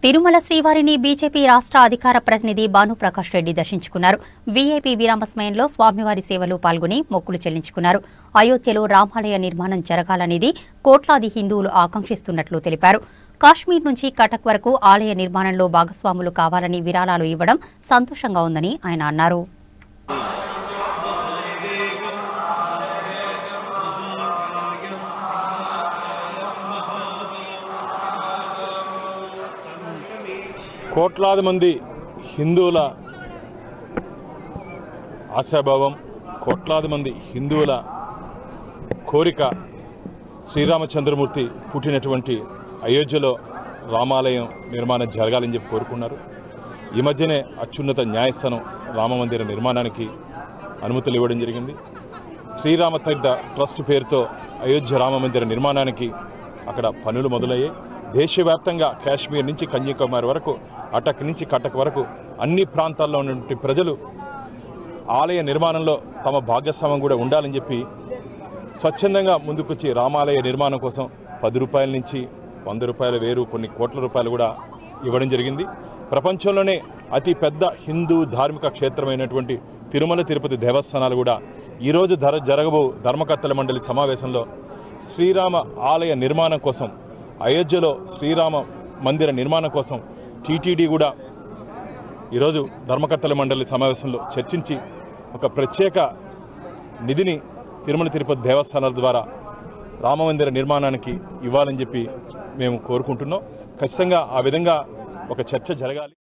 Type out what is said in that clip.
తిరుమల శ్రీవారిని బీజేపీ రాష్ట్ర అధికార ప్రతినిధి భానుప్రకాష్ రెడ్డి దర్శించుకున్నారు వీఐపీ విరామ సమయంలో స్వామివారి సేవలు పాల్గొని మొక్కులు చెల్లించుకున్నారు అయోధ్యలో రామాలయ నిర్మాణం జరగాలనేది కోట్లాది హిందువులు ఆకాంక్షిస్తున్నట్లు తెలిపారు కాశ్మీర్ నుంచి కటక్ వరకు ఆలయ నిర్మాణంలో భాగస్వాములు కావాలని విరాళాలు ఇవ్వడం సంతోషంగా ఉందని ఆయన అన్నారు కోట్లాది మంది హిందువుల ఆశాభావం కోట్లాది మంది హిందువుల కోరిక శ్రీరామచంద్రమూర్తి పుట్టినటువంటి అయోధ్యలో రామాలయం నిర్మాణం జరగాలని చెప్పి కోరుకున్నారు ఈ మధ్యనే అత్యున్నత న్యాయస్థానం రామమందిర నిర్మాణానికి అనుమతులు ఇవ్వడం జరిగింది శ్రీరామ తీర్థ ట్రస్ట్ పేరుతో అయోధ్య రామమందిర నిర్మాణానికి అక్కడ పనులు మొదలయ్యాయి దేశవ్యాప్తంగా కాశ్మీర్ నుంచి కన్యాకుమారి వరకు అటక్ నుంచి కటక్ వరకు అన్ని ప్రాంతాల్లో ఉన్నటువంటి ప్రజలు ఆలయ నిర్మాణంలో తమ భాగస్వామ్యం కూడా ఉండాలని చెప్పి స్వచ్ఛందంగా ముందుకొచ్చి రామాలయ నిర్మాణం కోసం పది రూపాయల నుంచి వంద రూపాయల వేరు కొన్ని కోట్ల రూపాయలు కూడా ఇవ్వడం జరిగింది ప్రపంచంలోనే అతి పెద్ద హిందూ ధార్మిక క్షేత్రమైనటువంటి తిరుమల తిరుపతి దేవస్థానాలు కూడా ఈరోజు ధర జరగబో ధర్మకర్తల మండలి సమావేశంలో శ్రీరామ ఆలయ నిర్మాణం కోసం అయోధ్యలో శ్రీరామ మందిర నిర్మాణం కోసం టీటీడీ కూడా ఈరోజు ధర్మకర్తల మండలి సమావేశంలో చర్చించి ఒక ప్రత్యేక నిధిని తిరుమల తిరుపతి దేవస్థానాల ద్వారా రామమందిర నిర్మాణానికి ఇవ్వాలని చెప్పి మేము కోరుకుంటున్నాం ఖచ్చితంగా ఆ విధంగా ఒక చర్చ జరగాలి